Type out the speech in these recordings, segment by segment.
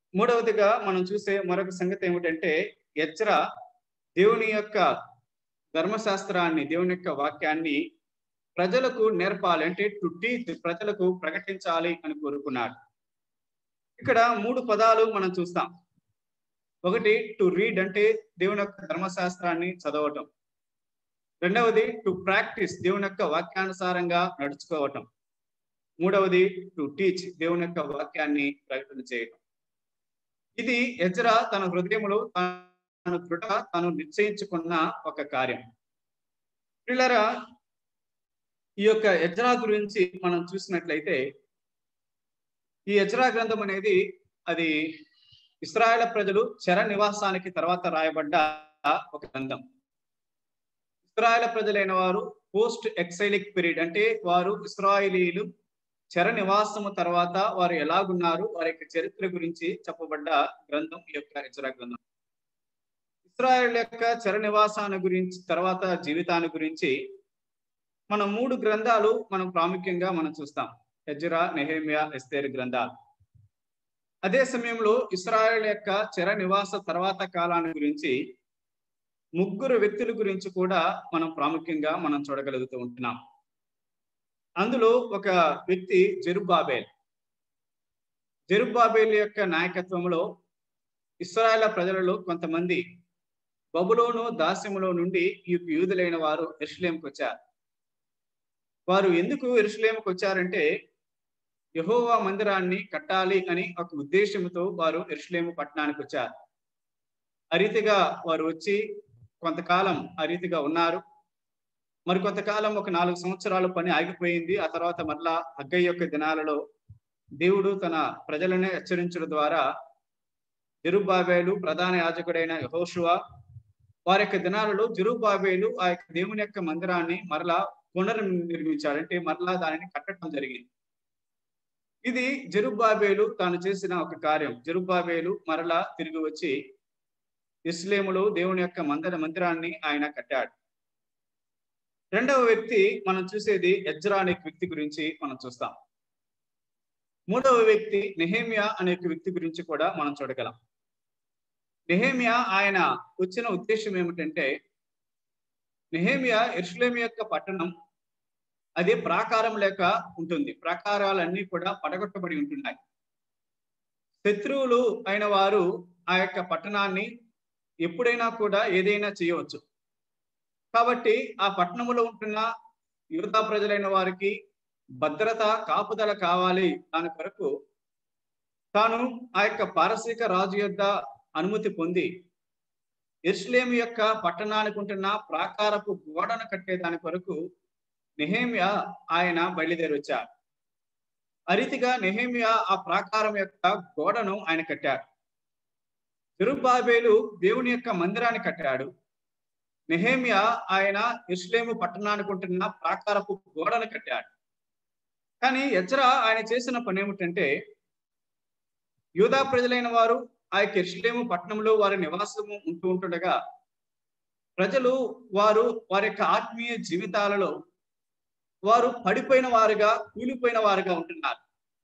మూడవదిగా మనం చూసే మరొక సంగతి ఏమిటంటే ఎజ్రా దేవుని యొక్క ధర్మశాస్త్రాన్ని దేవుని యొక్క వాక్యాన్ని ప్రజలకు నేర్పాలి అంటే టు టీచ్ ప్రజలకు ప్రకటించాలి అని కోరుకున్నాడు ఇక్కడ మూడు పదాలు మనం చూస్తాం ఒకటి టు రీడ్ అంటే దేవుని యొక్క ధర్మశాస్త్రాన్ని చదవటం రెండవది టు ప్రాక్టీస్ దేవుని యొక్క వాక్యానుసారంగా నడుచుకోవటం మూడవది టు టీచ్ దేవుని యొక్క వాక్యాన్ని ప్రకటన చేయటం ఇది ఎజ్రా తన హృదయంలో తను దృఢ తను నిశ్చయించుకున్న ఒక కార్యం పిల్లరా ఈ యొక్క ఎజ్రా గురించి మనం చూసినట్లయితే ఈ ఎజ్రా గ్రంథం అనేది అది ఇస్రాయేల్ ప్రజలు చెర నివాసానికి తర్వాత రాయబడ్డ ఒక గ్రంథం ఇస్రాయేల్ ప్రజలైన వారు పోస్ట్ ఎక్సైలిక్ పీరియడ్ అంటే వారు ఇస్రాయిలీలు చెర నివాసము తర్వాత వారు ఎలాగున్నారు వారి యొక్క చరిత్ర గురించి చెప్పబడ్డ గ్రంథం ఈ యొక్క ఎజ్రా గ్రంథం ఇస్రాయేల్ యొక్క చెర నివాసాన్ని గురించి తర్వాత జీవితాన్ని గురించి మన మూడు గ్రంథాలు మనం ప్రాముఖ్యంగా మనం చూస్తాం ఎజ్రా నెహేమియా ఎస్తేర్ గ్రంథాలు అదే సమయంలో ఇస్రాయేల్ యొక్క చెర నివాస తర్వాత కాలాన్ని గురించి ముగ్గురు వ్యక్తుల గురించి కూడా మనం ప్రాముఖ్యంగా మనం చూడగలుగుతూ ఉంటున్నాం అందులో ఒక వ్యక్తి జెరుబాబేల్ జెరుబాబేల్ యొక్క నాయకత్వంలో ఇస్రాయేల్ ప్రజలలో కొంతమంది బబులోను దాస్యములో నుండి ఈ యూదులైన వారు ఎరుషులేంకి వచ్చారు వారు ఎందుకు ఎరుషులేంకి వచ్చారంటే యహోవా మందిరాన్ని కట్టాలి అని ఒక ఉద్దేశంతో వారు ఎరుషులేము పట్టణానికి వచ్చారు ఆ రీతిగా వారు వచ్చి కొంతకాలం ఆ రీతిగా ఉన్నారు మరి కొంతకాలం ఒక నాలుగు సంవత్సరాలు పని ఆగిపోయింది ఆ తర్వాత మరలా హగ్గయ్య యొక్క దినాలలో దేవుడు తన ప్రజలనే హెచ్చరించడం ద్వారా జరుబాబేలు ప్రధాన యాజకుడైన యహోషువ వారి యొక్క దినాలలో జరుబాబేలు ఆ యొక్క దేవుని యొక్క మందిరాన్ని మరలా పునర్నిర్మించాడు అంటే మరలా దానిని కట్టడం జరిగింది ఇది జరుబాబేలు తాను చేసిన ఒక కార్యం జరుబాబేలు మరలా తిరిగి వచ్చి ఇస్లేములో దేవుని యొక్క మందిర మందిరాన్ని ఆయన కట్టాడు రెండవ వ్యక్తి మనం చూసేది ఎజ్రా అనే వ్యక్తి గురించి మనం చూస్తాం మూడవ వ్యక్తి నెహేమియా అనే వ్యక్తి గురించి కూడా మనం చూడగలం నెహేమియా ఆయన వచ్చిన ఉద్దేశం ఏమిటంటే నెహేమియా ఎర్షులేం యొక్క పట్టణం అది ప్రాకారం లేక ఉంటుంది ప్రాకారాలన్నీ కూడా పడగొట్టబడి ఉంటున్నాయి శత్రువులు అయిన వారు ఆ యొక్క పట్టణాన్ని ఎప్పుడైనా కూడా ఏదైనా చేయవచ్చు కాబట్టి ఆ పట్టణంలో ఉంటున్న యువత ప్రజలైన వారికి భద్రత కాపుదల కావాలి దాని కొరకు తాను ఆ యొక్క పారసీక రాజు యొక్క అనుమతి పొంది ఇర్స్లేం యొక్క పట్టణానికి ఉంటున్న ప్రాకారపు గోడను కట్టే దాని కొరకు నెహేమియా ఆయన బయలుదేరి వచ్చారు అరీతిగా నెహేమియా ఆ ప్రాకారం యొక్క గోడను ఆయన కట్టాడు తిరుబాబేలు దేవుని యొక్క మందిరాన్ని కట్టాడు నెహేమియా ఆయన ఇస్లేము పట్టణానికి ఉంటున్న ప్రాకారపు గోడను కట్టాడు కానీ ఎజ్రా ఆయన చేసిన పని ఏమిటంటే యూదా ప్రజలైన వారు ఆ యొక్క ఇస్లేము పట్టణంలో వారి నివాసము ఉంటూ ఉంటుండగా ప్రజలు వారు వారి యొక్క ఆత్మీయ జీవితాలలో వారు పడిపోయిన వారుగా కూలిపోయిన వారుగా ఉంటున్నారు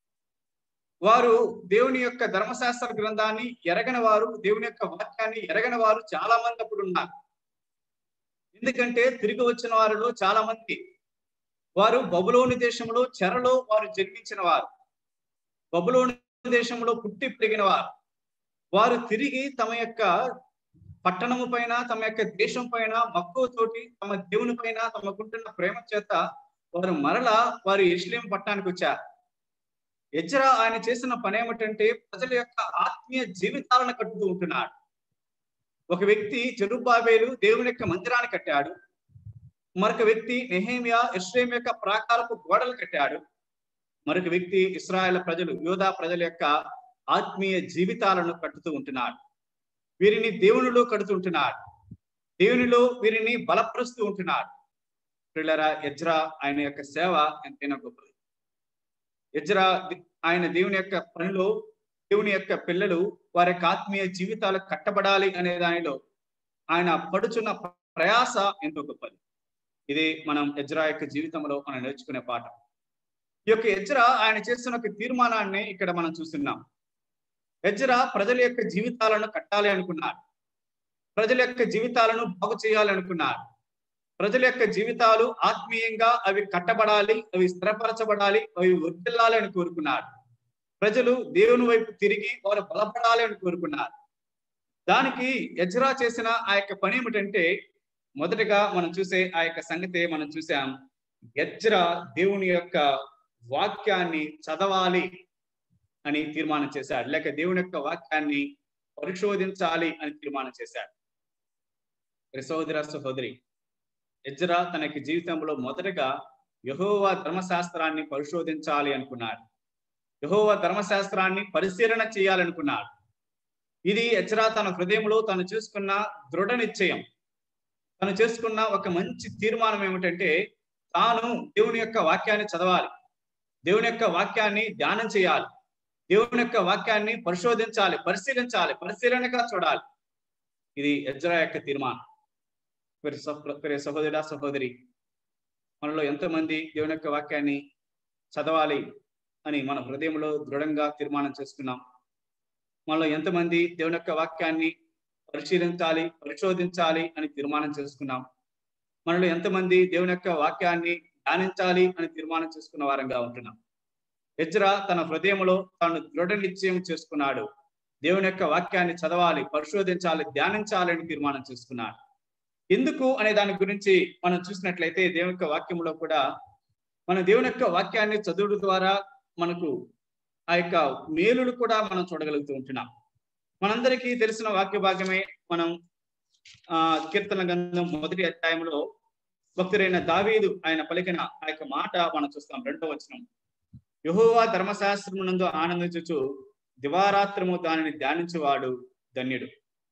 వారు దేవుని యొక్క ధర్మశాస్త్ర గ్రంథాన్ని ఎరగని వారు దేవుని యొక్క వాక్యాన్ని ఎరగని వారు చాలా మంది అప్పుడు ఉన్నారు ఎందుకంటే తిరిగి వచ్చిన వారిలో చాలా మంది వారు బబులోని దేశంలో చెరలో వారు జన్మించిన వారు బబులోని దేశంలో పుట్టి పెరిగిన వారు వారు తిరిగి తమ యొక్క పట్టణము పైన తమ యొక్క దేశం పైన మక్కువతోటి తమ దేవుని పైన తమకుంటున్న ప్రేమ చేత వారు మరలా వారు ఇస్లేం పట్టణానికి వచ్చారు ఎజ్రా ఆయన చేసిన పని ఏమిటంటే ప్రజల యొక్క ఆత్మీయ జీవితాలను కట్టుతూ ఉంటున్నాడు ఒక వ్యక్తి జరుబాబేలు దేవుని యొక్క మందిరాన్ని కట్టాడు మరొక వ్యక్తి నెహేమియా ఇస్రేం యొక్క ప్రాకారపు గోడలు కట్టాడు మరొక వ్యక్తి ఇస్రాయేల్ ప్రజలు యోధా ప్రజల యొక్క ఆత్మీయ జీవితాలను కట్టుతూ ఉంటున్నాడు వీరిని దేవునిలో కడుతుంటున్నాడు దేవునిలో వీరిని బలపరుస్తూ ఉంటున్నాడు పిల్లరా ఎజ్రా ఆయన యొక్క సేవ ఎంతైనా గొప్పది ఎజ్రా ఆయన దేవుని యొక్క పనిలో దేవుని యొక్క పిల్లలు వారి యొక్క ఆత్మీయ జీవితాలు కట్టబడాలి అనే దానిలో ఆయన పడుచున్న ప్రయాస ఎంతో గొప్పది ఇది మనం ఎజ్రా యొక్క జీవితంలో మనం నేర్చుకునే పాఠం ఈ యొక్క ఎజ్రా ఆయన చేస్తున్న ఒక తీర్మానాన్ని ఇక్కడ మనం చూస్తున్నాం ఎజ్రా ప్రజల యొక్క జీవితాలను కట్టాలి అనుకున్నారు ప్రజల యొక్క జీవితాలను బాగు చేయాలి అనుకున్నారు ప్రజల యొక్క జీవితాలు ఆత్మీయంగా అవి కట్టబడాలి అవి స్థిరపరచబడాలి అవి వర్తిల్లాలి అని కోరుకున్నారు ప్రజలు దేవుని వైపు తిరిగి వారు బలపడాలి అని కోరుకున్నారు దానికి ఎజ్రా చేసిన ఆ యొక్క పని ఏమిటంటే మొదటగా మనం చూసే ఆ యొక్క సంగతి మనం చూసాం ఎజ్రా దేవుని యొక్క వాక్యాన్ని చదవాలి అని తీర్మానం చేశాడు లేక దేవుని యొక్క వాక్యాన్ని పరిశోధించాలి అని తీర్మానం చేశాడు సహోదర సహోదరి ఎజ్రా తనకి జీవితంలో మొదటగా యహోవా ధర్మశాస్త్రాన్ని పరిశోధించాలి అనుకున్నాడు యహోవా ధర్మశాస్త్రాన్ని పరిశీలన చేయాలనుకున్నాడు ఇది ఎజ్రా తన హృదయంలో తను చేసుకున్న దృఢ నిశ్చయం తను చేసుకున్న ఒక మంచి తీర్మానం ఏమిటంటే తాను దేవుని యొక్క వాక్యాన్ని చదవాలి దేవుని యొక్క వాక్యాన్ని ధ్యానం చేయాలి దేవుని యొక్క వాక్యాన్ని పరిశోధించాలి పరిశీలించాలి పరిశీలనగా చూడాలి ఇది ఎజ్రా యొక్క తీర్మానం సహోదరుడా సహోదరి మనలో ఎంతమంది దేవుని యొక్క వాక్యాన్ని చదవాలి అని మన హృదయంలో దృఢంగా తీర్మానం చేసుకున్నాం మనలో ఎంతమంది దేవుని యొక్క వాక్యాన్ని పరిశీలించాలి పరిశోధించాలి అని తీర్మానం చేసుకున్నాం మనలో ఎంతమంది దేవుని యొక్క వాక్యాన్ని ధ్యానించాలి అని తీర్మానం చేసుకున్న వారంగా ఉంటున్నాం ఎజ్రా తన హృదయంలో తాను దృఢ నిశ్చయం చేసుకున్నాడు దేవుని యొక్క వాక్యాన్ని చదవాలి పరిశోధించాలి ధ్యానించాలి అని తీర్మానం చేసుకున్నాడు ఎందుకు అనే దాని గురించి మనం చూసినట్లయితే దేవుని యొక్క వాక్యంలో కూడా మన దేవుని యొక్క వాక్యాన్ని చదువుడు ద్వారా మనకు ఆ యొక్క మేలులు కూడా మనం చూడగలుగుతూ ఉంటున్నాం మనందరికీ తెలిసిన వాక్య భాగమే మనం ఆ కీర్తన గంధం మొదటి అధ్యాయంలో భక్తుడైన దావీదు ఆయన పలికిన ఆ యొక్క మాట మనం చూస్తాం రెండో వచనం యహోవా ధర్మశాస్త్రమునందు ఆనందించుచు దివారాత్రము దానిని ధ్యానించేవాడు ధన్యుడు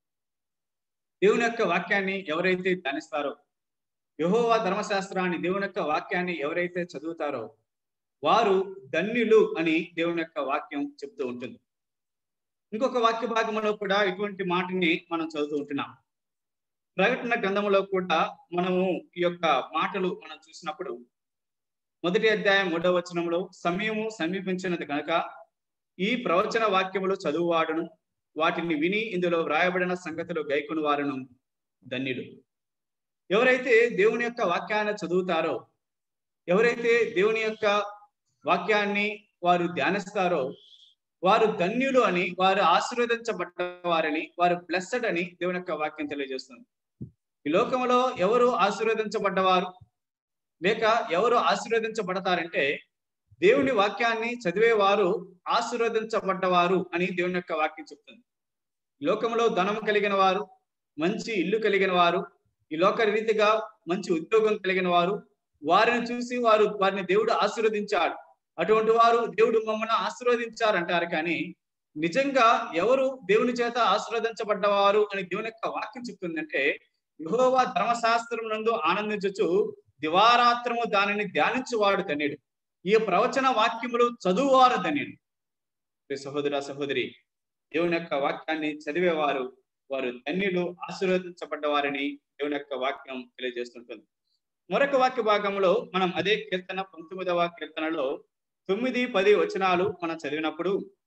దేవుని యొక్క వాక్యాన్ని ఎవరైతే ధ్యానిస్తారో యహోవా ధర్మశాస్త్రాన్ని దేవుని యొక్క వాక్యాన్ని ఎవరైతే చదువుతారో వారు ధన్యులు అని దేవుని యొక్క వాక్యం చెప్తూ ఉంటుంది ఇంకొక వాక్య భాగంలో కూడా ఇటువంటి మాటని మనం చదువుతూ ఉంటున్నాం ప్రకటన గ్రంథంలో కూడా మనము ఈ యొక్క మాటలు మనం చూసినప్పుడు మొదటి అధ్యాయం మూడవ వచనంలో సమయము సమీపించినది కనుక ఈ ప్రవచన వాక్యములు చదువువాడును వాటిని విని ఇందులో వ్రాయబడిన సంగతులు గైకుని వారును ధన్యులు ఎవరైతే దేవుని యొక్క వాక్యాన్ని చదువుతారో ఎవరైతే దేవుని యొక్క వాక్యాన్ని వారు ధ్యానిస్తారో వారు ధన్యులు అని వారు ఆశీర్వదించబడ్డ వారని వారు బ్లెస్సడ్ అని దేవుని యొక్క వాక్యం తెలియజేస్తుంది ఈ లోకంలో ఎవరు ఆశీర్వదించబడ్డవారు లేక ఎవరు ఆశీర్వదించబడతారంటే దేవుని వాక్యాన్ని చదివేవారు ఆశీర్వదించబడ్డవారు అని దేవుని యొక్క వాక్యం చెప్తుంది లోకంలో ధనం కలిగిన వారు మంచి ఇల్లు కలిగిన వారు ఈ లోక రీతిగా మంచి ఉద్యోగం కలిగిన వారు వారిని చూసి వారు వారిని దేవుడు ఆశీర్వదించాడు అటువంటి వారు దేవుడు మమ్మల్ని ఆశీర్వదించారంటారు కానీ నిజంగా ఎవరు దేవుని చేత ఆశీర్వదించబడ్డవారు అని దేవుని యొక్క వాక్యం చెప్తుందంటే యహోవా ధర్మశాస్త్రం నందు ఆనందించచ్చు దివారాత్రము దానిని ధ్యానించువాడు ధన్యుడు ఈ ప్రవచన వాక్యములు చదువువారు ధన్యుడు సహోదర సహోదరి దేవుని యొక్క వాక్యాన్ని చదివేవారు వారు ధన్యులు ఆశీర్వదించబడ్డవారని దేవుని యొక్క వాక్యం తెలియజేస్తుంటుంది మరొక వాక్య భాగంలో మనం అదే కీర్తన పంతొమ్మిదవ కీర్తనలో తొమ్మిది పది వచనాలు మనం చదివినప్పుడు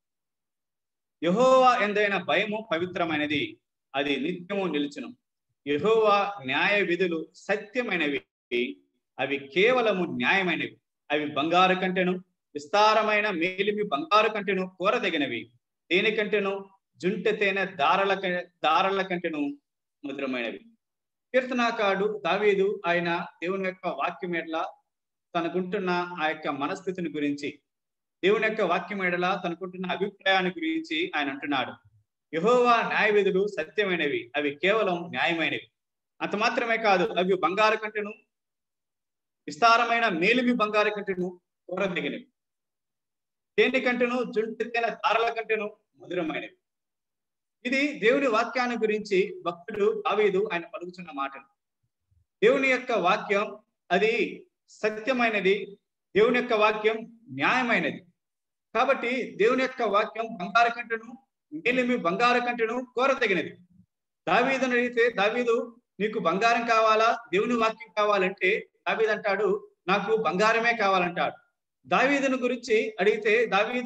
యహోవా ఎందైన భయము పవిత్రమైనది అది నిత్యము నిలుచును యహోవా న్యాయ విధులు సత్యమైనవి అవి కేవలము న్యాయమైనవి అవి బంగారు కంటెను విస్తారమైన మేలిమి బంగారు కంటెను కోరదగినవి దేనికంటేను జుంటె తేనె దారల దారల కంటెను మధురమైనవి కీర్తనాకాడు దావీదు ఆయన దేవుని యొక్క వాక్యం ఎట్లా తనకుంటున్న ఆ యొక్క మనస్థితిని గురించి దేవుని యొక్క వాక్యం ఎడల తనకుంటున్న అభిప్రాయాన్ని గురించి ఆయన అంటున్నాడు యహోవా న్యాయ విధులు సత్యమైనవి అవి కేవలం న్యాయమైనవి అంత మాత్రమే కాదు అవి బంగారు కంటెను విస్తారమైన మేలిమి బంగారు కంటెను కోరదగినవి దేని కంటెను జుంటెత్తిన దారల కంటెను మధురమైనవి ఇది దేవుని వాక్యాన్ని గురించి భక్తుడు దావీదు ఆయన పలుకుతున్న మాటలు దేవుని యొక్క వాక్యం అది సత్యమైనది దేవుని యొక్క వాక్యం న్యాయమైనది కాబట్టి దేవుని యొక్క వాక్యం బంగారు కంటెను మేలిమి బంగారు కంటెను కోరతగినది దావీదుని అడిగితే దావీదు నీకు బంగారం కావాలా దేవుని వాక్యం కావాలంటే దావీదు అంటాడు నాకు బంగారమే కావాలంటాడు దావీదుని గురించి అడిగితే దావీదు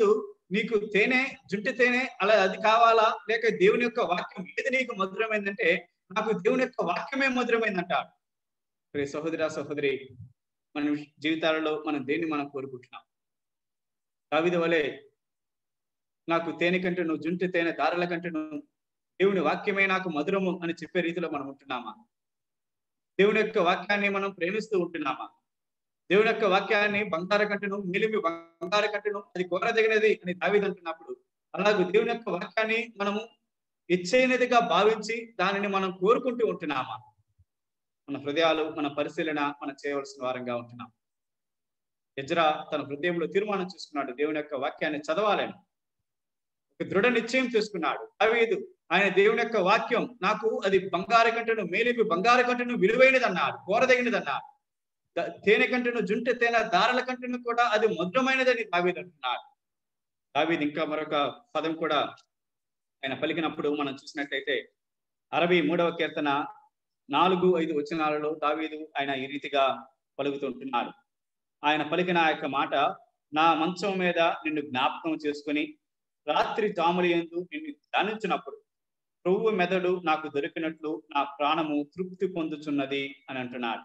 నీకు తేనె జుంటి తేనె అలా అది కావాలా లేక దేవుని యొక్క వాక్యం ఏది నీకు మధురమైందంటే నాకు దేవుని యొక్క వాక్యమే మధురమైందంటాడు ప్రియ సహోదర సహోదరి మన జీవితాలలో మనం దేన్ని మనం కోరుకుంటున్నాం దావిది వలె నాకు తేనె కంటే నువ్వు జుంటి తేనె దారుల కంటే నువ్వు దేవుని వాక్యమే నాకు మధురము అని చెప్పే రీతిలో మనం ఉంటున్నామా దేవుని యొక్క వాక్యాన్ని మనం ప్రేమిస్తూ ఉంటున్నామా దేవుని యొక్క వాక్యాన్ని బంగార కంటను మిలిమి బంగార కంటను అది కోరదగినది అని దావిది అంటున్నప్పుడు అలాగే దేవుని యొక్క వాక్యాన్ని మనము ఇచ్చైనదిగా భావించి దానిని మనం కోరుకుంటూ ఉంటున్నామా మన హృదయాలు మన పరిశీలన మనం చేయవలసిన వారంగా ఉంటున్నాం ఎజ్రా తన హృదయంలో తీర్మానం చేసుకున్నాడు దేవుని యొక్క వాక్యాన్ని చదవాలని ఒక దృఢ నిశ్చయం చేసుకున్నాడు దావీదు ఆయన దేవుని యొక్క వాక్యం నాకు అది బంగారు కంటను మేలిపి బంగారు కంటను విలువైనది అన్నాడు కోరదగినది అన్నాడు తేనె కంటను జుంటె తేనె దారల కంటను కూడా అది మధురమైనదని దావీదు అంటున్నాడు దావీదు ఇంకా మరొక పదం కూడా ఆయన పలికినప్పుడు మనం చూసినట్లయితే అరవై మూడవ కీర్తన నాలుగు ఐదు వచనాలలో దావీదు ఆయన ఈ రీతిగా పలుకుతుంటున్నాడు ఆయన పలికిన ఆ యొక్క మాట నా మంచం మీద నిన్ను జ్ఞాపకం చేసుకుని రాత్రి తాములు ఎందు నిన్ను ధ్యానించినప్పుడు ప్రభు మెదడు నాకు దొరికినట్లు నా ప్రాణము తృప్తి పొందుచున్నది అని అంటున్నాడు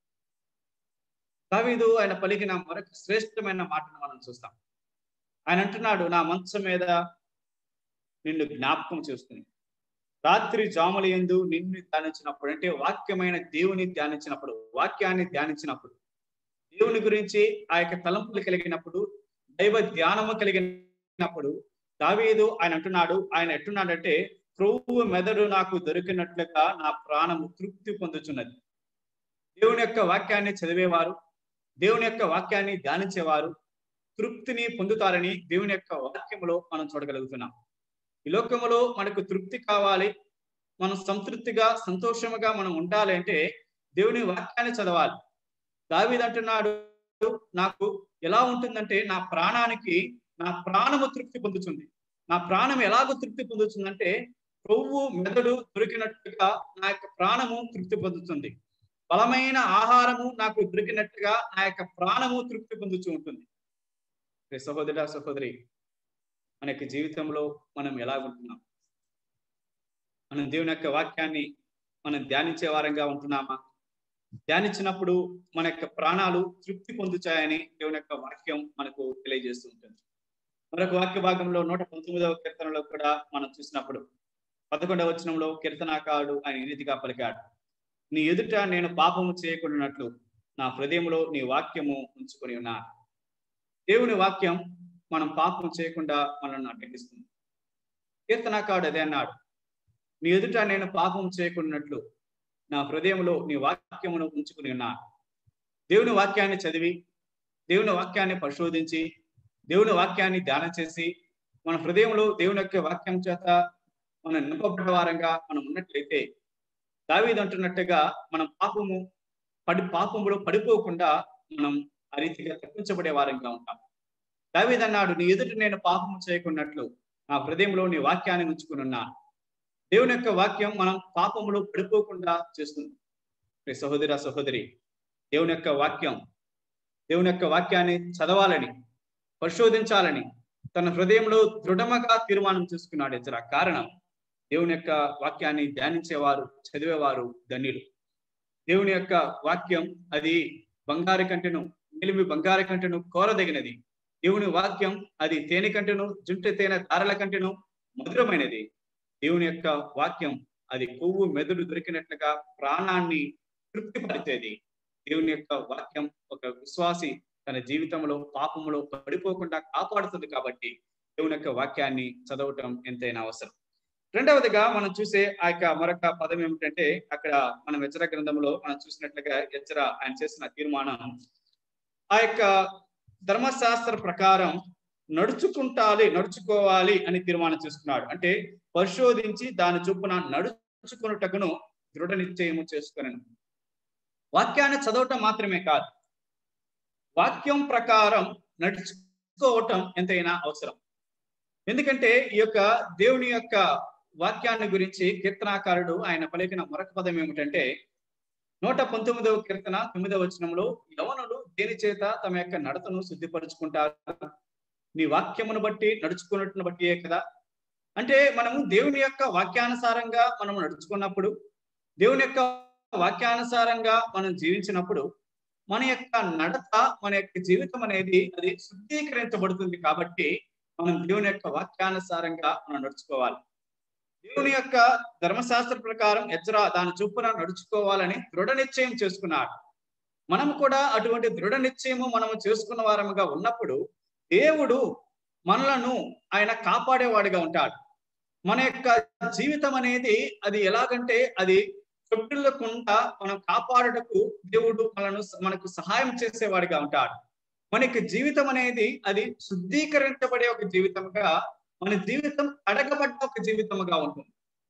దావీదు ఆయన పలికిన మరొక శ్రేష్టమైన మాటను మనం చూస్తాం ఆయన అంటున్నాడు నా మంచం మీద నిన్ను జ్ఞాపకం చేసుకుని రాత్రి జాముల ఎందు నిన్ను ధ్యానించినప్పుడు అంటే వాక్యమైన దేవుని ధ్యానించినప్పుడు వాక్యాన్ని ధ్యానించినప్పుడు దేవుని గురించి ఆ యొక్క తలంపులు కలిగినప్పుడు దైవ ధ్యానము కలిగినప్పుడు దావీదు ఆయన అంటున్నాడు ఆయన ఎట్టున్నాడంటే ప్రభు మెదడు నాకు దొరికినట్లుగా నా ప్రాణము తృప్తి పొందుచున్నది దేవుని యొక్క వాక్యాన్ని చదివేవారు దేవుని యొక్క వాక్యాన్ని ధ్యానించేవారు తృప్తిని పొందుతారని దేవుని యొక్క వాక్యములో మనం చూడగలుగుతున్నాం ఈ లోకములో మనకు తృప్తి కావాలి మనం సంతృప్తిగా సంతోషముగా మనం ఉండాలి అంటే దేవుని వాక్యాన్ని చదవాలి దావిదంటున్నాడు నాకు ఎలా ఉంటుందంటే నా ప్రాణానికి నా ప్రాణము తృప్తి పొందుతుంది నా ప్రాణం ఎలాగో తృప్తి పొందుతుందంటే కొవ్వు మెదడు దొరికినట్టుగా నా యొక్క ప్రాణము తృప్తి పొందుతుంది బలమైన ఆహారము నాకు దొరికినట్టుగా నా యొక్క ప్రాణము తృప్తి పొందుతూ ఉంటుంది సహోదర సహోదరి మన యొక్క జీవితంలో మనం ఎలాగుంటున్నాం మనం దేవుని యొక్క వాక్యాన్ని మనం ధ్యానించే వారంగా ఉంటున్నామా ధ్యానించినప్పుడు మన యొక్క ప్రాణాలు తృప్తి పొందుతాయని దేవుని యొక్క వాక్యం మనకు తెలియజేస్తూ ఉంటుంది మరొక వాక్య భాగంలో నూట పంతొమ్మిదవ కీర్తనలో కూడా మనం చూసినప్పుడు పదకొండవ వచనంలో కీర్తనాకారుడు ఆయన ఈ రీతిగా పలికాడు నీ ఎదుట నేను పాపము చేయకుండానట్లు నా హృదయంలో నీ వాక్యము ఉంచుకొని ఉన్నా దేవుని వాక్యం మనం పాపం చేయకుండా మనల్ని అడ్డగిస్తుంది కీర్తనాకారుడు అదే అన్నాడు నీ ఎదుట నేను పాపం చేయకున్నట్లు నా హృదయంలో నీ వాక్యమును ఉంచుకుని ఉన్నా దేవుని వాక్యాన్ని చదివి దేవుని వాక్యాన్ని పరిశోధించి దేవుని వాక్యాన్ని ధ్యానం చేసి మన హృదయంలో దేవుని యొక్క వాక్యం చేత మనం నింపబడ్డ వారంగా మనం ఉన్నట్లయితే దావీదు అంటున్నట్టుగా మనం పాపము పడి పాపములో పడిపోకుండా మనం ఆ రీతిగా తప్పించబడే వారంగా ఉంటాం దావీద్ అన్నాడు నీ ఎదుట నేను పాపము చేయకున్నట్లు నా హృదయంలో నీ వాక్యాన్ని ఉంచుకుని ఉన్నాను దేవుని యొక్క వాక్యం మనం పాపములో పడిపోకుండా చేస్తుంది సహోదర సహోదరి దేవుని యొక్క వాక్యం దేవుని యొక్క వాక్యాన్ని చదవాలని పరిశోధించాలని తన హృదయంలో దృఢముగా తీర్మానం చేసుకున్నాడు ఇతర కారణం దేవుని యొక్క వాక్యాన్ని ధ్యానించేవారు చదివేవారు ధన్యులు దేవుని యొక్క వాక్యం అది బంగారు కంటెను నిలిమి బంగారు కంటెను కోరదగినది దేవుని వాక్యం అది తేనె కంటెను జుంటె తేనె దారల కంటెను మధురమైనది దేవుని యొక్క వాక్యం అది కొవ్వు మెదడు దొరికినట్లుగా ప్రాణాన్ని తృప్తిపరిచేది దేవుని యొక్క వాక్యం ఒక విశ్వాసి తన జీవితంలో పాపములో పడిపోకుండా కాపాడుతుంది కాబట్టి దేవుని యొక్క వాక్యాన్ని చదవటం ఎంతైనా అవసరం రెండవదిగా మనం చూసే ఆ యొక్క మరొక పదం ఏమిటంటే అక్కడ మనం హెచ్చర గ్రంథంలో మనం చూసినట్లుగా హెచ్చర ఆయన చేసిన తీర్మానం ఆ యొక్క ధర్మశాస్త్ర ప్రకారం నడుచుకుంటాలి నడుచుకోవాలి అని తీర్మానం చేసుకున్నాడు అంటే పరిశోధించి దాని చొప్పున నడుచుకున్నటకును దృఢ నిశ్చయము చేసుకున్నాను వాక్యాన్ని చదవటం మాత్రమే కాదు వాక్యం ప్రకారం నడుచుకోవటం ఎంతైనా అవసరం ఎందుకంటే ఈ యొక్క దేవుని యొక్క వాక్యాన్ని గురించి కీర్తనాకారుడు ఆయన పలికిన మరొక పదం ఏమిటంటే నూట పంతొమ్మిదవ కీర్తన తొమ్మిదవ వచనంలో యవనులు దేని చేత తమ యొక్క నడతను శుద్ధిపరుచుకుంటారు నీ వాక్యమును బట్టి నడుచుకున్నట్టును బట్టియే కదా అంటే మనము దేవుని యొక్క వాక్యానుసారంగా మనం నడుచుకున్నప్పుడు దేవుని యొక్క వాక్యానుసారంగా మనం జీవించినప్పుడు మన యొక్క నడత మన యొక్క జీవితం అనేది అది శుద్ధీకరించబడుతుంది కాబట్టి మనం దేవుని యొక్క వాక్యానుసారంగా మనం నడుచుకోవాలి దేవుని యొక్క ధర్మశాస్త్ర ప్రకారం ఎజ్రా దాని చొప్పున నడుచుకోవాలని దృఢ నిశ్చయం చేసుకున్నాడు మనం కూడా అటువంటి దృఢ నిశ్చయము మనము చేసుకున్న వారముగా ఉన్నప్పుడు దేవుడు మనలను ఆయన కాపాడేవాడిగా ఉంటాడు మన యొక్క జీవితం అనేది అది ఎలాగంటే అది చొట్టులకుండా మనం కాపాడుటకు దేవుడు మనను మనకు సహాయం చేసేవాడిగా ఉంటాడు మన యొక్క జీవితం అనేది అది శుద్ధీకరించబడే ఒక జీవితంగా మన జీవితం అడగబడ్డ ఒక జీవితముగా ఉంటుంది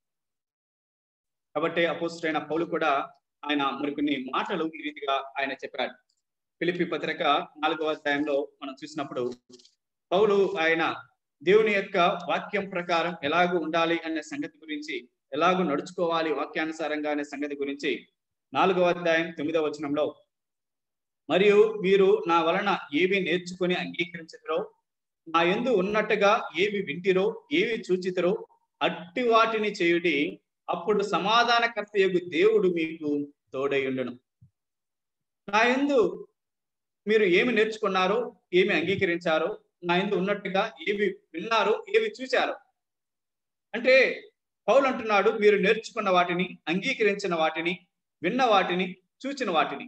కాబట్టి అపోస్తుడైన పౌలు కూడా ఆయన మరికొన్ని మాటలు ఈ రీతిగా ఆయన చెప్పాడు పిలిపి పత్రిక నాలుగవ అధ్యాయంలో మనం చూసినప్పుడు పౌలు ఆయన దేవుని యొక్క వాక్యం ప్రకారం ఎలాగూ ఉండాలి అనే సంగతి గురించి ఎలాగూ నడుచుకోవాలి వాక్యానుసారంగా అనే సంగతి గురించి నాలుగవ అధ్యాయం తొమ్మిదవ వచనంలో మరియు మీరు నా వలన ఏవి నేర్చుకొని అంగీకరించరో నా ఎందు ఉన్నట్టుగా ఏవి వింటిరో ఏవి చూచితరో అట్టి వాటిని చేయుడి అప్పుడు సమాధానకర్త యొక్క దేవుడు మీకు తోడైండును నా ఎందు మీరు ఏమి నేర్చుకున్నారో ఏమి అంగీకరించారో నా ఎందు ఉన్నట్టుగా ఏవి విన్నారు ఏవి చూశారు అంటే పౌలు అంటున్నాడు మీరు నేర్చుకున్న వాటిని అంగీకరించిన వాటిని విన్న వాటిని చూచిన వాటిని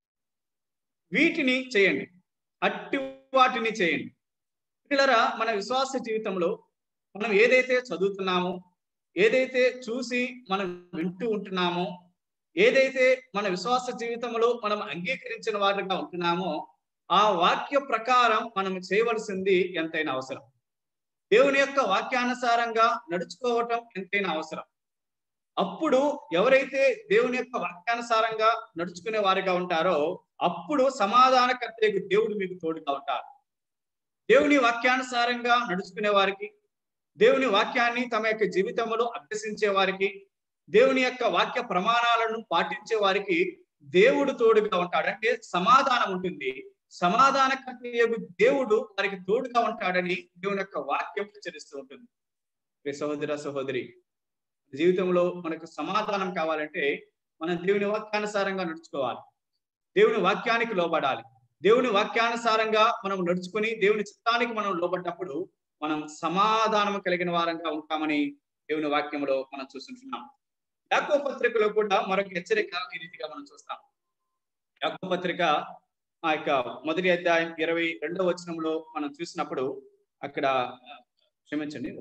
వీటిని చేయండి అట్టి వాటిని చేయండి పిల్లరా మన విశ్వాస జీవితంలో మనం ఏదైతే చదువుతున్నామో ఏదైతే చూసి మనం వింటూ ఉంటున్నామో ఏదైతే మన విశ్వాస జీవితంలో మనం అంగీకరించిన వారిగా ఉంటున్నామో ఆ వాక్య ప్రకారం మనం చేయవలసింది ఎంతైనా అవసరం దేవుని యొక్క వాక్యానుసారంగా నడుచుకోవటం ఎంతైనా అవసరం అప్పుడు ఎవరైతే దేవుని యొక్క వాక్యానుసారంగా నడుచుకునే వారిగా ఉంటారో అప్పుడు సమాధానకర్త దేవుడు మీకు తోడుగా ఉంటారు దేవుని వాక్యానుసారంగా నడుచుకునే వారికి దేవుని వాక్యాన్ని తమ యొక్క జీవితంలో అభ్యసించే వారికి దేవుని యొక్క వాక్య ప్రమాణాలను పాటించే వారికి దేవుడు తోడుగా ఉంటాడు అంటే సమాధానం ఉంటుంది సమాధాన దేవుడు వారికి తోడుగా ఉంటాడని దేవుని యొక్క వాక్యం హెచ్చరిస్తూ ఉంటుంది సహోదర సహోదరి జీవితంలో మనకు సమాధానం కావాలంటే మనం దేవుని వాక్యానుసారంగా నడుచుకోవాలి దేవుని వాక్యానికి లోబడాలి దేవుని వాక్యానుసారంగా మనం నడుచుకొని దేవుని చిత్తానికి మనం లోబడ్డప్పుడు మనం సమాధానం కలిగిన వారంగా ఉంటామని దేవుని వాక్యంలో మనం చూస్తుంటున్నాం యాకో పత్రికలో కూడా మరొక హెచ్చరిక ఈ రీతిగా మనం చూస్తాం యాకో పత్రిక ఆ యొక్క మొదటి అధ్యాయం ఇరవై రెండవ వచనంలో మనం చూసినప్పుడు అక్కడ క్షమించండి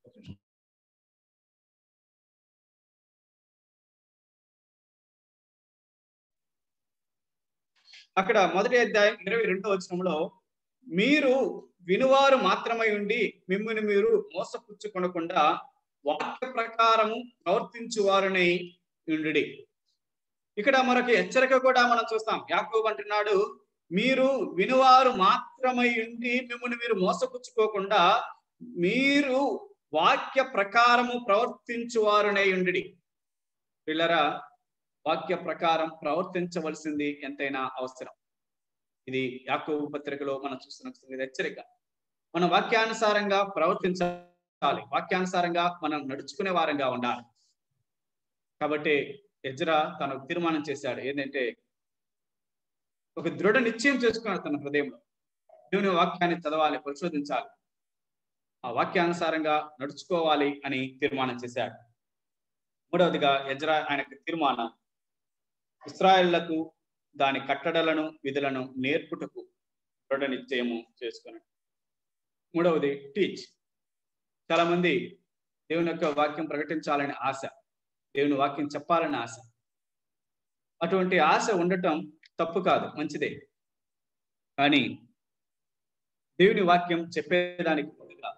అక్కడ మొదటి అధ్యాయం ఇరవై రెండవ వచనంలో మీరు వినువారు మాత్రమై ఉండి మిమ్మల్ని మీరు మోసపుచ్చుకొనకుండా వాక్య ప్రకారము ప్రవర్తించువారని ఉండి ఇక్కడ మరొక హెచ్చరిక కూడా మనం చూస్తాం యాకోబు అంటున్నాడు మీరు వినువారు మాత్రమై ఉండి మిమ్మల్ని మీరు మోసపుచ్చుకోకుండా మీరు వాక్య ప్రకారము ప్రవర్తించువారునై ఉండి పిల్లరా వాక్య ప్రకారం ప్రవర్తించవలసింది ఎంతైనా అవసరం ఇది యాకోబు పత్రికలో మనం చూస్తున్న హెచ్చరిక మన వాక్యానుసారంగా ప్రవర్తించాలి వాక్యానుసారంగా మనం నడుచుకునే వారంగా ఉండాలి కాబట్టి ఎజ్రా తను తీర్మానం చేశాడు ఏంటంటే ఒక దృఢ నిశ్చయం చేసుకున్నాడు తన హృదయంలో దేవుని వాక్యాన్ని చదవాలి పరిశోధించాలి ఆ వాక్యానుసారంగా నడుచుకోవాలి అని తీర్మానం చేశాడు మూడవదిగా ఎజ్రా ఆయనకు తీర్మానం ఇస్రాయళ్లకు దాని కట్టడలను విధులను నేర్పుటకు దృఢ నిశ్చయము చేసుకున్నాడు మూడవది టీచ్ చాలా మంది దేవుని యొక్క వాక్యం ప్రకటించాలని ఆశ దేవుని వాక్యం చెప్పాలని ఆశ అటువంటి ఆశ ఉండటం తప్పు కాదు మంచిదే కానీ దేవుని వాక్యం చెప్పేదానికి ముందుగా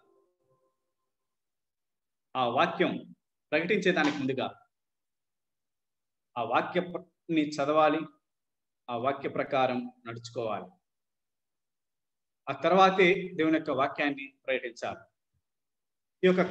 ఆ వాక్యం ప్రకటించేదానికి ముందుగా ఆ వాక్యని చదవాలి ఆ వాక్య ప్రకారం నడుచుకోవాలి ఆ తర్వాతే దేవుని యొక్క వాక్యాన్ని ప్రకటించాలి ఈ యొక్క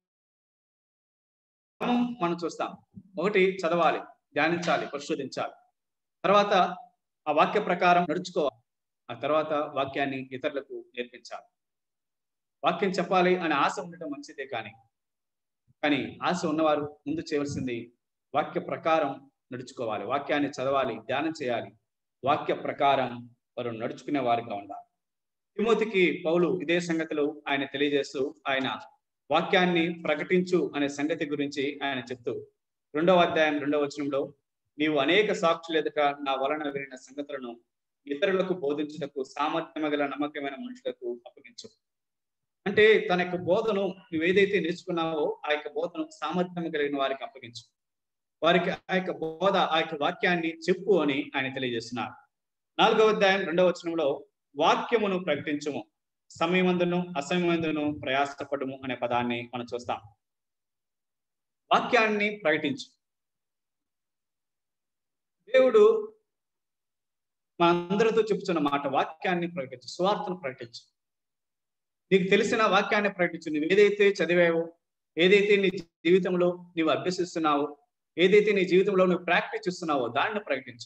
మనం చూస్తాం ఒకటి చదవాలి ధ్యానించాలి పరిశోధించాలి తర్వాత ఆ వాక్య ప్రకారం నడుచుకోవాలి ఆ తర్వాత వాక్యాన్ని ఇతరులకు నేర్పించాలి వాక్యం చెప్పాలి అనే ఆశ ఉండటం మంచిదే కానీ కానీ ఆశ ఉన్నవారు ముందు చేయవలసింది వాక్య ప్రకారం నడుచుకోవాలి వాక్యాన్ని చదవాలి ధ్యానం చేయాలి వాక్య ప్రకారం వారు నడుచుకునే వారిగా ఉండాలి తిమోతికి పౌలు ఇదే సంగతులు ఆయన తెలియజేస్తూ ఆయన వాక్యాన్ని ప్రకటించు అనే సంగతి గురించి ఆయన చెప్తూ రెండవ అధ్యాయం రెండవ వచనంలో నీవు అనేక సాక్షులు ఎదుట నా వలన వినిన సంగతులను ఇతరులకు బోధించుటకు సామర్థ్యం గల నమ్మకమైన మనుషులకు అప్పగించు అంటే తన యొక్క బోధను నువ్వు ఏదైతే నేర్చుకున్నావో ఆ యొక్క బోధను సామర్థ్యం కలిగిన వారికి అప్పగించు వారికి ఆ యొక్క బోధ ఆ యొక్క వాక్యాన్ని చెప్పు అని ఆయన తెలియజేస్తున్నారు నాలుగవ అధ్యాయం రెండవ వచనంలో వాక్యమును ప్రకటించుము సమయమందును అసమయమందును ప్రయాసపడము అనే పదాన్ని మనం చూస్తాం వాక్యాన్ని ప్రకటించు దేవుడు మనందరితో చెప్తున్న మాట వాక్యాన్ని ప్రకటించు స్వార్థను ప్రకటించు నీకు తెలిసిన వాక్యాన్ని ప్రకటించు నువ్వు ఏదైతే చదివావో ఏదైతే నీ జీవితంలో నీవు అభ్యసిస్తున్నావో ఏదైతే నీ జీవితంలో నువ్వు ప్రాక్టీస్ చేస్తున్నావో దాన్ని ప్రకటించు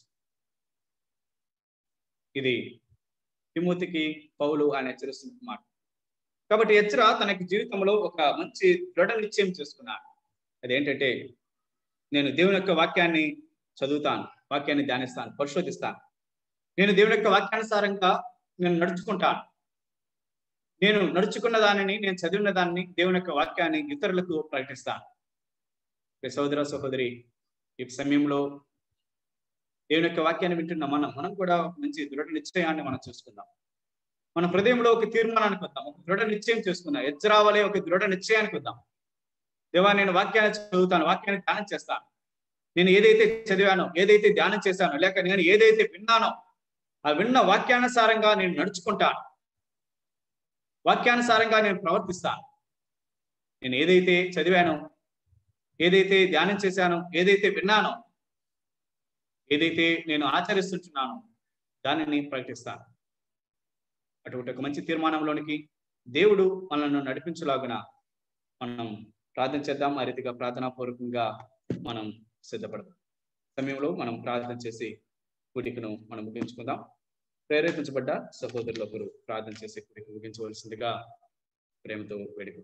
ఇది తిమోతికి పౌలు ఆయన హెచ్చరిస్తున్న మాట కాబట్టి హెచ్చర తనకి జీవితంలో ఒక మంచి దృఢ నిశ్చయం చేసుకున్నాడు అదేంటంటే నేను దేవుని యొక్క వాక్యాన్ని చదువుతాను వాక్యాన్ని ధ్యానిస్తాను పరిశోధిస్తాను నేను దేవుని యొక్క వాక్యానుసారంగా నేను నడుచుకుంటాను నేను నడుచుకున్న దానిని నేను చదివిన దాన్ని దేవుని యొక్క వాక్యాన్ని ఇతరులకు ప్రకటిస్తాను సహోదర సహోదరి ఈ సమయంలో దేవుని యొక్క వాక్యాన్ని వింటున్న మనం మనం కూడా ఒక మంచి దృఢ నిశ్చయాన్ని మనం చూసుకుందాం మన హృదయంలో ఒక తీర్మానానికి వద్దాం ఒక దృఢ నిశ్చయం చేసుకుందాం ఎచ్చరావలే ఒక దృఢ నిశ్చయానికి వద్దాం దేవా నేను వాక్యాన్ని చదువుతాను వాక్యాన్ని ధ్యానం చేస్తాను నేను ఏదైతే చదివానో ఏదైతే ధ్యానం చేశానో లేక నేను ఏదైతే విన్నానో ఆ విన్న వాక్యానుసారంగా నేను నడుచుకుంటాను వాక్యానుసారంగా నేను ప్రవర్తిస్తాను నేను ఏదైతే చదివానో ఏదైతే ధ్యానం చేశానో ఏదైతే విన్నానో ఏదైతే నేను ఆచరిస్తుంటున్నానో దానిని ప్రకటిస్తాను అటువంటి ఒక మంచి తీర్మానంలోనికి దేవుడు మనల్ని నడిపించలాగున మనం ప్రార్థన చేద్దాం ఆ రీతిగా ప్రార్థనాపూర్వకంగా మనం సిద్ధపడదాం సమయంలో మనం ప్రార్థన చేసి కూడికను మనం ముగించుకుందాం ప్రేరేపించబడ్డ సహోదరులు ఒకరు ప్రార్థన చేసి కూడిక ముగించవలసిందిగా ప్రేమతో వేడుకు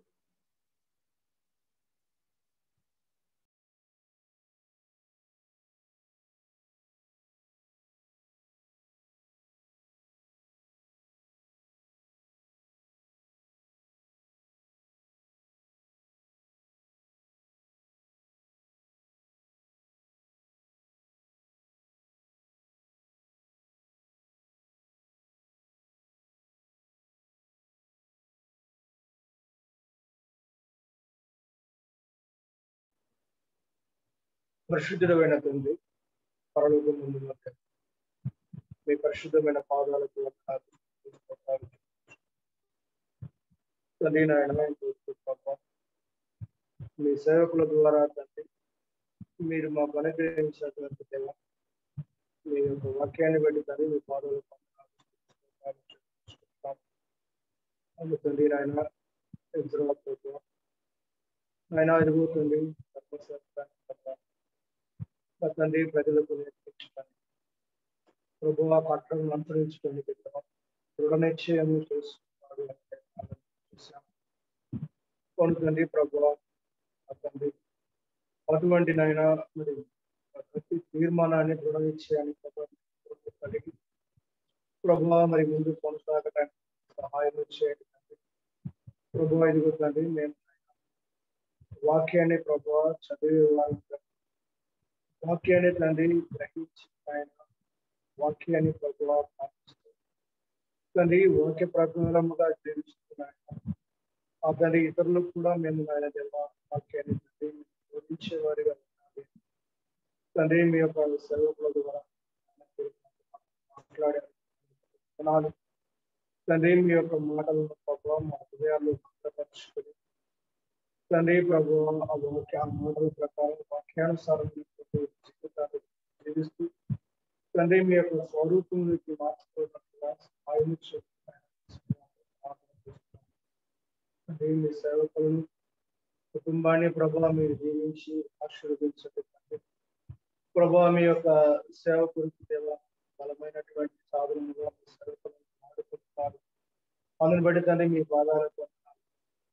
పరిశుద్ధుడమైన తండ్రి పరలోకం ముందు మీ పరిశుద్ధమైన పాదాలకు వందనాలు. తండ్రి నాయన చూస్తున్నాం మీ సేవకుల ద్వారా తండ్రి మీరు మాకు అనుగ్రహించినటువంటి దేవ మీ యొక్క వాక్యాన్ని బట్టి తండ్రి మీ పాదాలకు వందనాలు. అవును తండ్రి నాయన ఎదురు ఆయన ఎదుగుతుంది తండ్రి ప్రజలకు నేర్పించడానికి ప్రభు ఆ పట్టణం అనుసరించుకొని దృఢ నిశ్చయం చేస్తున్నాడు అంటే చూసాం అవును తండ్రి ప్రభు తండ్రి అటువంటి నాయన మరి ప్రతి తీర్మానాన్ని దృఢ నిశ్చయాన్ని ప్రభు కలిగి ప్రభు మరి ముందు కొనసాగడానికి సహాయం చేయండి తండ్రి ప్రభు ఇదిగో తండ్రి మేము వాక్యాన్ని ప్రభు చదివే వారు వాక్యాన్ని తండ్రి గ్రహించి ఆయన వాక్యాన్ని ప్రభు తండ్రి వాక్య ప్రకారముగా జీవిస్తున్నాయి ఆ తండ్రి ఇతరులకు కూడా మేము ఆయన దేవ వాక్యాన్ని తండ్రి బోధించే వారిగా ఉండాలి తండ్రి మీ యొక్క సేవకుల ద్వారా మాట్లాడారు తండ్రి మీ యొక్క మాటలను ప్రభావం మా హృదయాల్లో భద్రపరుచుకొని తండ్రి ప్రభు ఆ వాక్య ఆ మాటల ప్రకారం వాక్యానుసారం జీవితాలు జీవిస్తూ తండ్రి మీ యొక్క స్వరూపంలోకి మార్చుకోవడానికి సహాయం తండ్రి మీ సేవకులను కుటుంబాన్ని ప్రభావ మీరు జీవించి ఆశీర్వదించండి తండ్రి ప్రభావ మీ యొక్క సేవకుడికి దేవ బలమైనటువంటి సాధనలుగా మీ సేవకులను ఆడుకుంటున్నారు అందుని బట్టి తండ్రి మీ పాదాలకు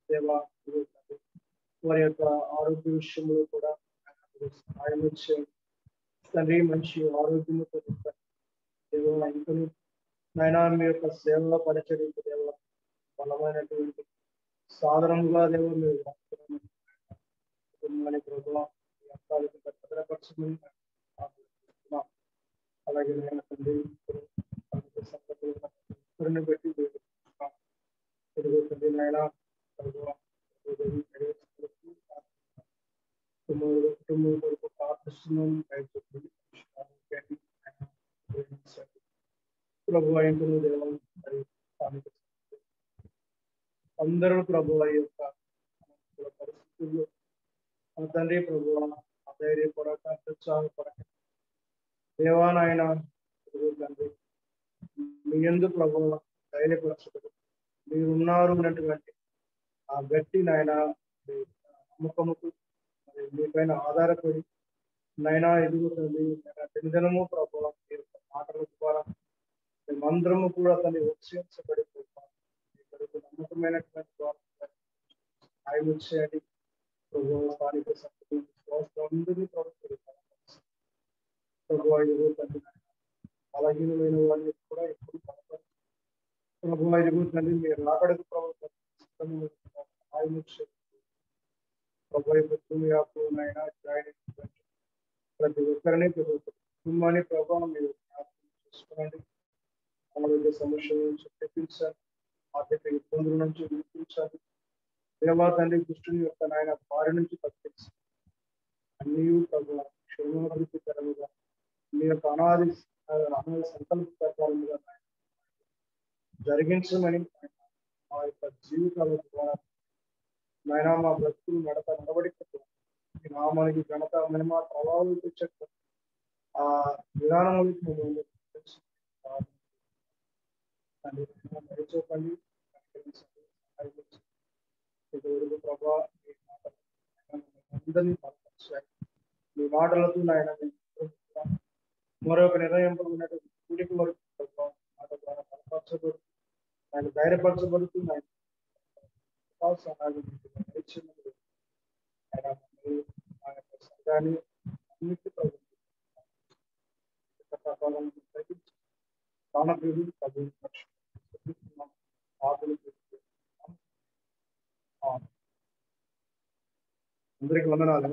దేవా ఇదిగో తండ్రి, వారి యొక్క ఆరోగ్య విషయంలో కూడా ఆయన సహాయం చేయండి తండ్రి మంచి ఆరోగ్యముతో నింపండి. దేవా ఇంకను నాయన మీ యొక్క సేవలో పరిచయం దేవ బలమైనటువంటి సాధనముగా దేవ మీరు వాడుతున్నామని కుటుంబాన్ని ప్రభావ మీ అర్థాలకు భద్రపరచమని ప్రార్థిస్తున్నాం. అలాగే నేను తండ్రి ఇప్పుడు అనేక సంగతులు అందరిని బట్టి వేడుకుంటున్నాం. ఇదిగో తండ్రి నాయన ప్రభువా, ఉదయం ప్రవేశించడానికి ప్రార్థిస్తున్నాం. కుటుంబంలో కుటుంబం కొరకు ప్రార్థిస్తున్నాం దయచేసి ఆరోగ్యాన్ని ఆయన అనుగ్రహించండి. ప్రభు ఇంకను దేవం మరి స్థానిక సంస్థలు. అందరూ ప్రభు యొక్క అనుకూల పరిస్థితుల్లో మన తండ్రి ప్రభు అధైర్యపడక అత్యుత్సాహపడక దేవానాయన ప్రభు తండ్రి మీ ఎందుకు ప్రభు ధైర్యపరచదు మీరున్నారు అన్నటువంటి ఆ గట్టి నాయన మీ నమ్మకముకు మరి మీపైన ఆధారపడి నైనా ఎదుగుతుంది దినదినము ప్రభు మీ యొక్క మాటల ద్వారా మేమందరము కూడా తను ఉత్సహించబడిపోతాం మీ కొరకు నమ్మకమైనటువంటి ద్వారా సాయం చేయండి ప్రభు స్థానిక సంస్థలు అందరినీ ప్రభుత్వం ప్రభు ఎదుగు తండ్రి బలహీనమైన వారిని కూడా ఎప్పుడు బలపడి ప్రభు ఎదుగు తండ్రి మీరు రాకడకు ప్రభుత్వం సాయం చేయండి ప్రభు యొక్క యాప్నైనా జాయిన్ ప్రతి ఒక్కరిని ప్రతి ఒక్క కుటుంబాన్ని ప్రభావం మీరు జ్ఞాపకం చేసుకోండి ఆరోగ్య సమస్యల నుంచి తెప్పించాలి ఆర్థిక ఇబ్బందుల నుంచి వినిపించాలి దేవా తండ్రి దుష్టుని యొక్క నాయన బారి నుంచి తప్పించాలి అన్నీ ప్రభు క్షేమాభివృద్ధి కరముగా మీ యొక్క అనాది అనాది సంకల్ప ప్రకారముగా నాయన జరిగించమని మా యొక్క జీవితాల ద్వారా నాయన మా బ్రతుకులు నడత నడవడికతో ఈ నామానికి ఘనత మహిమ ప్రభావం తెచ్చట్టు ఆ విధానములకు మేము తెలుసు మరిచోకండి ఇదివరకు ప్రభా మీ మాటలు అందరినీ బలపరిచాయి మీ మాటలతో నాయన మరొక నిర్ణయం ఉన్నటువంటి కూడికి వరకు ప్రభా మాట ద్వారా బలపరచబడుతూ ఆయన ధైర్యపరచబడుతూ ఆయన సహాయం ఇచ్చినందుకు ఆయన ఆ యొక్క సంఘాన్ని అన్నిటి ప్రభుత్వం తగ్గించి ప్రాణప్రియులు ప్రభు ఆకులు అందరికి వందనాలు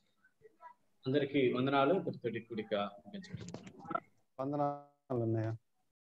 అందరికీ వందనాలు ప్రతి కూడిక ముగించండి వందనాలు అన్నయ్య